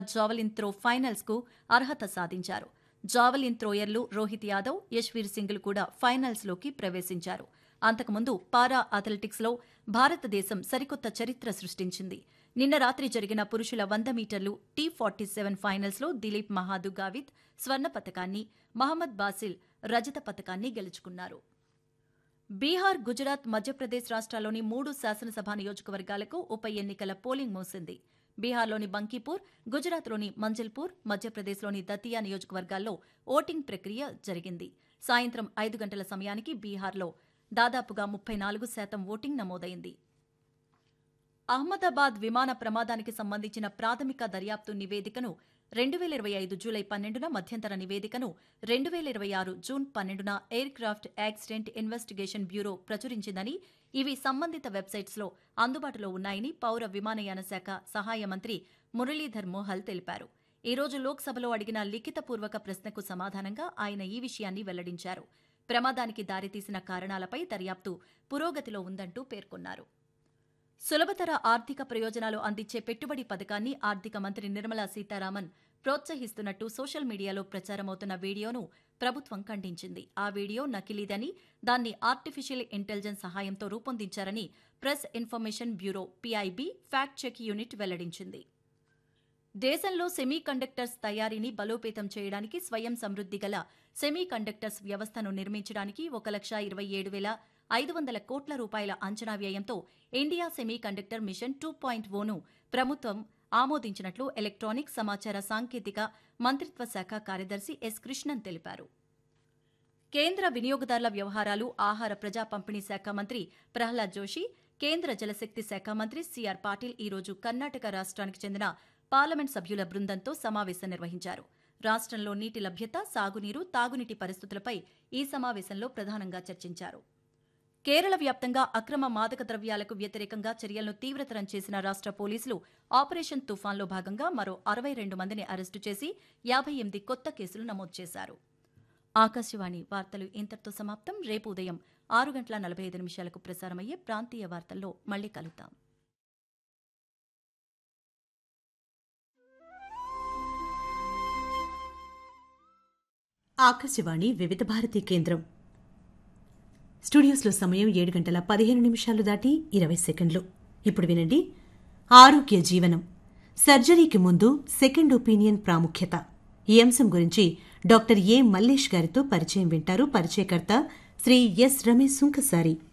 javelin throw finals కు అర్హత సాధించారు జావలిన్ త్రోయర్లు రోహిత్ యాదవ్ యశ్వీర్ సింగ్లు కూడా ఫైనల్స్ లోకి ప్రవేశించారు అంతకుముందు పారా అథ్లెటిక్స్ లో భారతదేశం సరికొత్త చరిత్ర సృష్టించింది నిన్న రాత్రి జరిగిన పురుషుల వంద మీటర్లు టీ ఫార్టీ సెవెన్ ఫైనల్స్ లో దిలీప్ మహాదు గావిత్ స్వర్ణ పతకాన్ని మహమ్మద్ బాసిల్ రజత పతకాన్ని గెలుచుకున్నారు బీహార్ గుజరాత్ మధ్యప్రదేశ్ రాష్ట్రాల్లోని మూడు శాసనసభ నియోజకవర్గాలకు ఉప ఎన్నికల పోలింగ్ మూసింది బీహార్లోని బంకీపూర్ గుజరాత్లోని మంజల్పూర్ మధ్యప్రదేశ్లోని దతియా నియోజకవర్గాల్లో ఓటింగ్ ప్రక్రియ జరిగింది సాయంత్రం ఐదు గంటల సమయానికి బీహార్లో దాదాపుగా ముప్పై నాలుగు శాతం ఓటింగ్ నమోదైంది అహ్మదాబాద్ విమాన ప్రమాదానికి సంబంధించిన ప్రాథమిక దర్యాప్తు నివేదికను రెండు వేల ఇరవై ఐదు జూలై పన్నెండున మధ్యంతర నివేదికను రెండు వేల ఇరవై ఆరు జూన్ పన్నెండున aircraft accident investigation bureau ప్రచురించిందని ఇవి సంబంధిత వెబ్సైట్స్లో అందుబాటులో ఉన్నాయని పౌర విమానయాన శాఖ సహాయ మంత్రి మురళీధర్ మోహల్ తెలిపారు ఈ రోజు లోక్సభలో అడిగిన లిఖితపూర్వక ప్రశ్నకు సమాధానంగా ఆయన ఈ విషయాన్ని వెల్లడించారు ప్రమాదానికి దారితీసిన కారణాలపై దర్యాప్తు పురోగతిలో ఉందంటూ పేర్కొన్నారు సులభతర ఆర్థిక ప్రయోజనాలు అందించే పెట్టుబడి పథకాన్ని ఆర్థిక మంత్రి నిర్మలా సీతారామన్ ప్రోత్సహిస్తున్నట్టు సోషల్ మీడియాలో ప్రచారమవుతున్న వీడియోను ప్రభుత్వం ఖండించింది ఆ వీడియో నకిలీదని దాన్ని ఆర్టిఫిషియల్ ఇంటెలిజెన్స్ సహాయంతో రూపొందించారని press information bureau PIB fact check unit వెల్లడించింది దేశంలో సెమీ కండక్టర్స్ తయారీని బలోపేతం చేయడానికి స్వయం సమృద్ధి గల సెమీ కండక్టర్స్ వ్యవస్థను నిర్మించడానికి ఒక లక్ష ఇరవై ఏడు వేల ఐదు వందల కోట్ల రూపాయల అంచనా వ్యయంతో India semiconductor mission two point ఓను ప్రభుత్వం ఆమోదించినట్లు ఎలక్ట్రానిక్ సమాచార సాంకేతిక మంత్రిత్వ శాఖ కార్యదర్శి ఎస్ కృష్ణన్ తెలిపారు కేంద్ర వినియోగదారుల వ్యవహారాలు ఆహార ప్రజా పంపిణీ శాఖ మంత్రి ప్రహ్లాద్ జోషి కేంద్ర జలశక్తి శాఖ మంత్రి సిఆర్ పాటిల్ ఈ రోజు కర్ణాటక రాష్ట్రానికి చెందిన పార్లమెంట్ సభ్యుల బృందంతో సమావేశం నిర్వహించారు రాష్ట్రంలో నీటి లభ్యత సాగునీరు తాగునీటి పరిస్థితులపై ఈ సమావేశంలో ప్రధానంగా చర్చించారు కేరళ వ్యాప్తంగా అక్రమ మాదక ద్రవ్యాలకు వ్యతిరేకంగా చర్యలను తీవ్రతరం చేసిన రాష్ట్ర పోలీసులు ఆపరేషన్ తుఫాన్లో భాగంగా మరో అరవై రెండు మందిని అరెస్టు చేసి యాభై ఎనిమిది కొత్త కేసులు నమోదు చేశారు ఆకాశవాణి వార్తలు ఇంతటితో సమాప్తం రేపు ఉదయం ఆరు గంటల నలభై ఐదు నిమిషాలకు ప్రసారమయ్యే ప్రాంతీయ వార్తల్లో మళ్లీ కలుద్దాం ఆకాశవాణి వివిధ భారతి కేంద్రం స్టూడియోస్లో సమయం ఏడు గంటల పదిహేను నిమిషాలు దాటి ఇరవై సెకండ్లు ఇప్పుడు వినండి ఆరోగ్య జీవనం సర్జరీకి ముందు సెకండ్ ఒపీనియన్ ప్రాముఖ్యత ఈ అంశం గురించి డాక్టర్ ఏ మల్లేష్ గారితో పరిచయం వింటారు పరిచయకర్త శ్రీ ఎస్ రమేష్ సుంకసారి